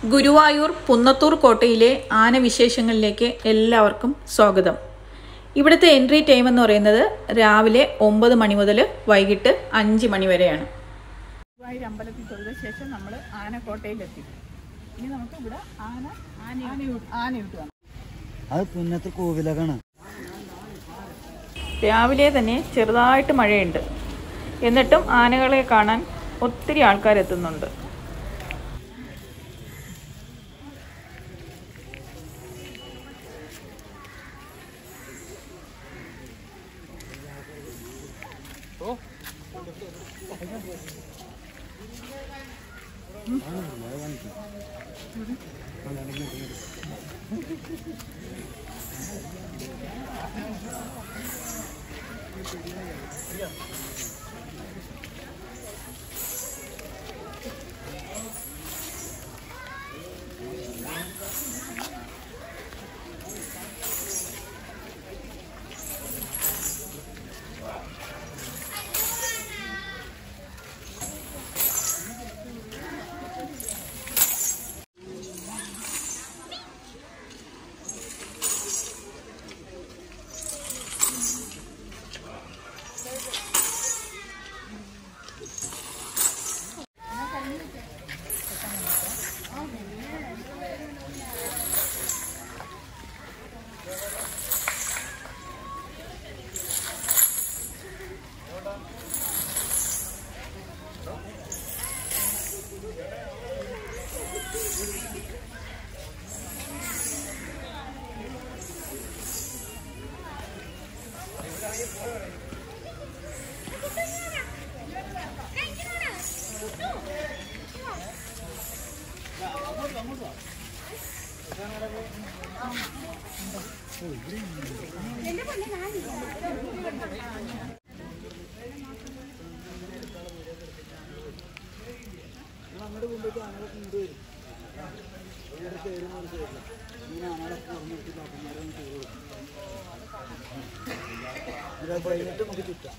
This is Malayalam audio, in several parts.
ഗുരുവായൂർ പുന്നത്തൂർ കോട്ടയിലെ ആനവിശേഷങ്ങളിലേക്ക് എല്ലാവർക്കും സ്വാഗതം ഇവിടുത്തെ എൻട്രി ടൈം എന്ന് പറയുന്നത് രാവിലെ ഒമ്പത് മണി മുതൽ വൈകിട്ട് അഞ്ച് മണി വരെയാണ് ഗുരുവായൂർ അമ്പലത്തിൽ തൊഴുത ശേഷം നമ്മൾ ആനക്കോട്ടയിലെത്തി ഇനി നമുക്ക് ഇവിടെ ആന ആനയൂട്ട് കാണാം അത് പുന്നത്ത് കോവിലകാണ് രാവിലെ തന്നെ ചെറുതായിട്ട് മഴയുണ്ട് എന്നിട്ടും ആനകളെ കാണാൻ ഒത്തിരി ആൾക്കാരെത്തുന്നുണ്ട് കഴിഞ്ഞിട്ട് നമുക്ക് ചുറ്റാം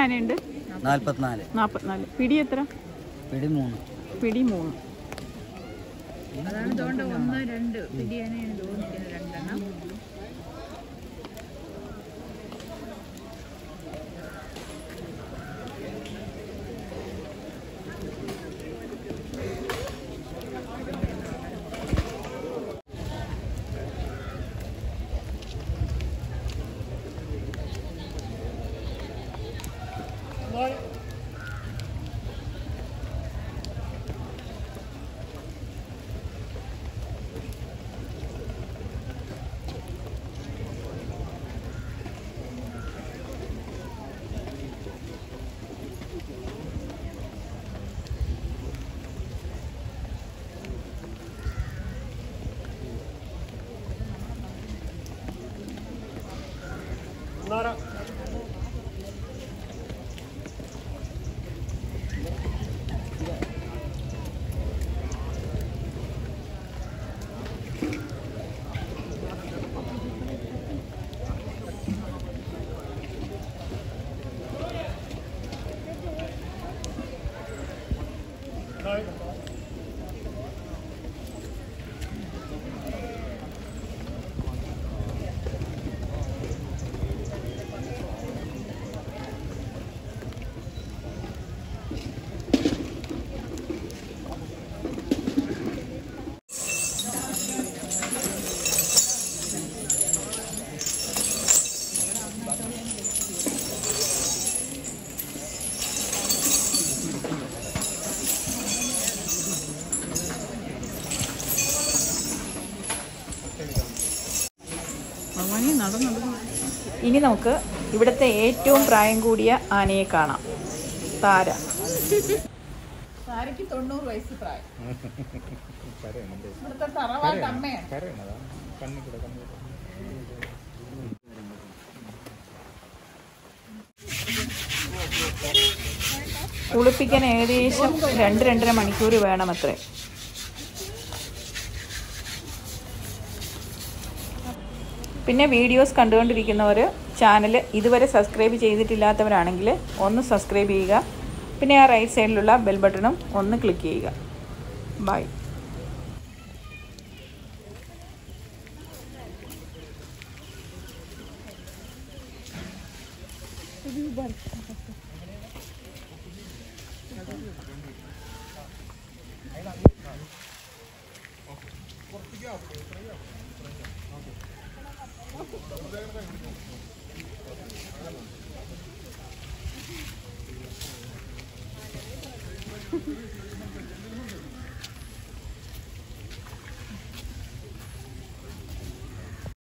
ആനയുണ്ട് നാല്പത്തിനാല് നാൽപ്പത്തിനാല് പിടി എത്ര പിടി മൂന്ന് പിടി മൂന്ന് ഭവാനി നടന്നു ഇനി നമുക്ക് ഇവിടുത്തെ ഏറ്റവും പ്രായം കൂടിയ ആനയെ കാണാം താര താരയ്ക്ക് തൊണ്ണൂറ് വയസ്സ് പ്രായം ഇവിടുത്തെ തറവാട്ട് അമ്മയാണ് കുളിപ്പിക്കാൻ ഏകദേശം രണ്ട് രണ്ടര മണിക്കൂർ വേണമത്രേ പിന്നെ വീഡിയോസ് കണ്ടുകൊണ്ടിരിക്കുന്നവർ ചാനൽ ഇതുവരെ സബ്സ്ക്രൈബ് ചെയ്തിട്ടില്ലാത്തവരാണെങ്കിൽ ഒന്ന് സബ്സ്ക്രൈബ് ചെയ്യുക പിന്നെ ആ റൈറ്റ് സൈഡിലുള്ള ബെൽ ബട്ടണും ഒന്ന് ക്ലിക്ക് ചെയ്യുക ബൈ